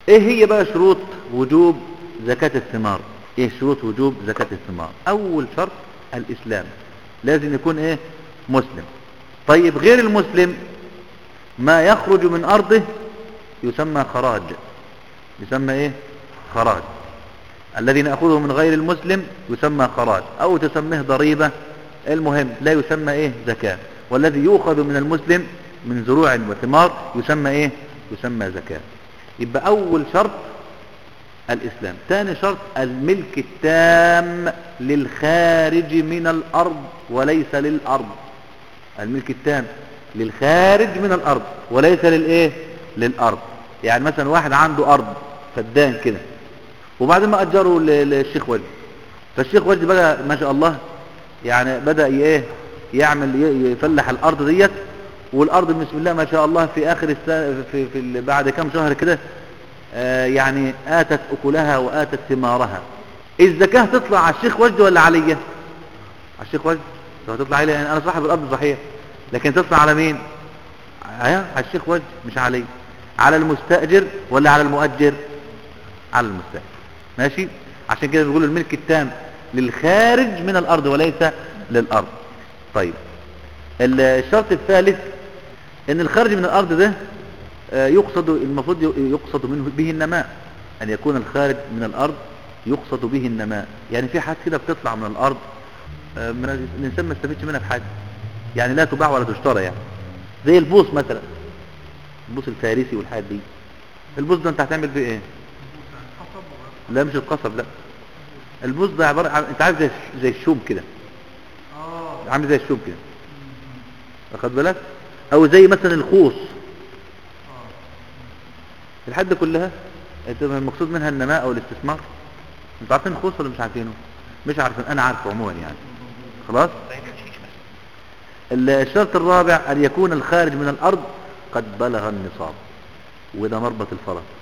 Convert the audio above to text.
ايه هي بقى شروط وجوب زكاة الثمار ايه شروط وجوب زكاة الثمار اول شرط الاسلام لازم يكون ايه مسلم طيب غير المسلم ما يخرج من ارضه يسمى خراج يسمى ايه خراج الذي نأخذه من غير المسلم يسمى خراج او تسميه ضريبة المهم لا يسمى ايه زكاة والذي يؤخذ من المسلم من زروع وثمار يسمى ايه يسمى زكاة يبقى اول شرط الاسلام ثاني شرط الملك التام للخارج من الارض وليس للارض الملك التام للخارج من الارض وليس للايه للارض يعني مثلا واحد عنده ارض فدان كده وبعدين ما اجره ل- للشيخ وجدي فالشيخ وجدي بقى ما شاء الله يعني بدأ ي- ايه يعمل ي- يفلح الارض ديت والارض بسم الله ما شاء الله في اخر السنة في, في ال- بعد كام شهر كده آه يعني اتت اكلها واتت ثمارها الزكاة تطلع على الشيخ وجدي ولا عليا على الشيخ وجدي لو تطلع علي يعني انا صاحب الارض صحيح لكن تطلع على مين ها على الشيخ وجدي مش علي على المستأجر ولا على المؤجر على المستأجر ماشي عشان كده بيقولوا الملك التام للخارج من الارض وليس للارض طيب الشرط الثالث ان الخارج من الارض ده آه، يقصد المفروض ي- يقصد منه به النماء ان يكون الخارج من الارض يقصد به النماء يعني في حاجات كده بتطلع من الارض آه، من الانسان ما يستفيدش منها بحاجه يعني لا تباع ولا تشترى يعني زي البوص مثلا البوص الفارسي والحاجات دي البوص ده انت هتعمل فيه ايه لا مش القصب لا البوص ده عباره عن انت عارف زي زي الشوم كده عامل زي الشوم كده واخد بالك او زي مثلا الخوص الحد كلها انت المقصود منها النماء او الاستثمار انتوا عارفين الخوص ولا مش عارفينه مش عارفين انا عارفه عموما يعني خلاص الشرط الرابع ان يكون الخارج من الارض قد بلغ النصاب وده مربط الفرس